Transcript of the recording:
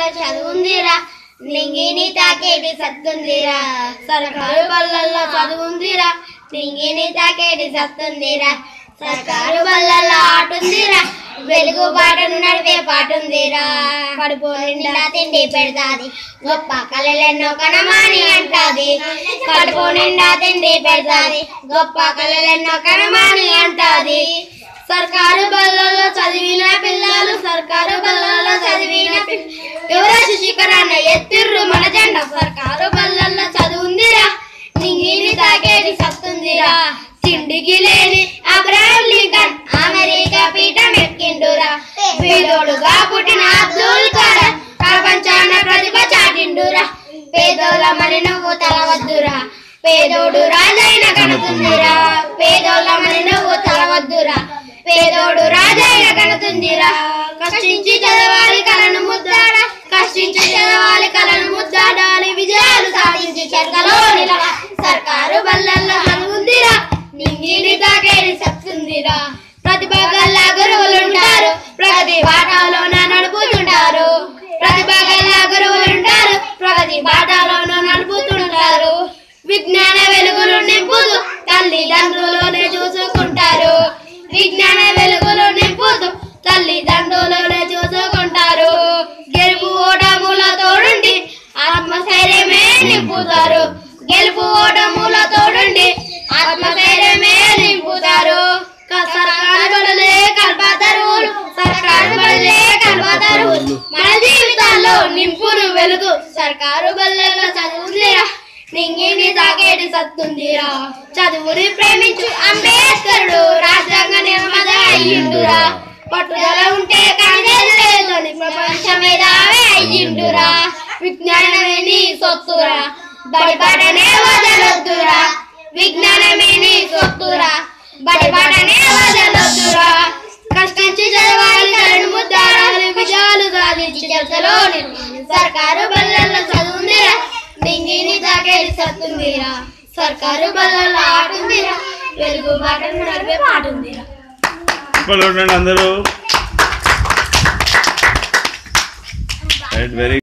బల్లల్లో చదువుందిరా నింగిని తాకేటి సత్తుందిరా సర్కారు బల్లల్లో చదువుందిరా నింగిని తాకేటి సత్తుందిరా సర్కారు బల్లల్లో ఆటుందిరా వెలుగు బాటను నడిపే పాటుందిరా కడుపు నిండా తిండి పెడతాది గొప్ప కళలెన్నో కనమాని అంటాది కడుపు నిండా తిండి పెడతాది గొప్ప కళలెన్నో కనమాని అంటాది సర్కారు బళ్ళలో చదివిన పిల్లలు సర్కారు బళ్ళలో చదివిన పిల్ల- ఎవరాజు శిఖరాన్న ఎత్తిర్రు మన జెండా సర్కారు బళ్ళల్లో చదువుందిరా నింగిని తాకేది సత్తుందిరా తిండికి లేని అబ్రహం లింకన్ అమెరికా పీఠం ఎక్కిండురా పేదోడుగా పుట్టిన అబ్దుల్ కలాం ప్రపంచాన ప్రతిభ చాటిండురా పేదోళ్ళ మరి నువ్వు తలవద్దురా పేదోడు రాజైన కనుతుందిరా పేదోళ్ళ మరి నువ్వు తలవద్దురా పేదోడు రాజైన కనుతుందిరా కష్టించి చదవాలి కలను ముద్దాడ కష్టించి చదవాలి కలను ముద్దాడాలి విజయాలు సాధించి చెరగలో నిలవ సర్కారు బల్లల్లో హనుందిరా నింగిని తాకేది సత్తుందిరా ప్రతిభ గల్ల గురువులుంటారు ప్రగతి బాటలోన నడుపుతుంటారు ప్రతిభ గల్ల గురువులుంటారు ప్రగతి బాటలోన నడుపుతుంటారు విజ్ఞాన వెలుగులు నింపుతూ తల్లిదండ్రులోనే చూసుకుంటారు విజ్ఞాన వెలుగులు నింపుతూ తల్లిదండ్రులోనే చూసుకుంటారు గెలుపు ఓటముల తోడుండి ఆత్మస్థైర్యమే నింపుతారు గెలుపు ఓటముల తోడుండి ఆత్మస్థైర్యమే నింపుతారు క- సర్కారు బడులే కల్పతరువులు సర్కారు బడులే కల్పతరువులు మన జీవితాల్లో నింపును వెలుగు సర్కారు బళ్ళలో చదువుందిరా నింగిని తాకేటి సత్తుందిరా చదువుని ప్రేమించు అంబేద్కరుడు రాజ్యాంగ నిర్మాత అయ్యిండురా పట్టుదల ఉంటే కనిదేని ప్రపంచ మేధావే అయ్యిండురా విజ్ఞానమే నీ సొత్తురా బడిపాటనే వదలొద్దురా విజ్ఞానమే నీ సొత్తురా బడిపాటనే వదలొద్దురా కష్టించి చదవాలి కలను ముద్దాడాలి విజయాలు సాధించి చర్చలో సర్కారు బల్లల్లో చదువుందిరా నింగిని తాకేది సత్తుందిరా సర్కారు బల్లల్లో ఆటుందిరా వెలుగు బాటను నడిపే పాటుందిరా ఇప్పుడు ఉండండి అందరూ రైట్ వెరీ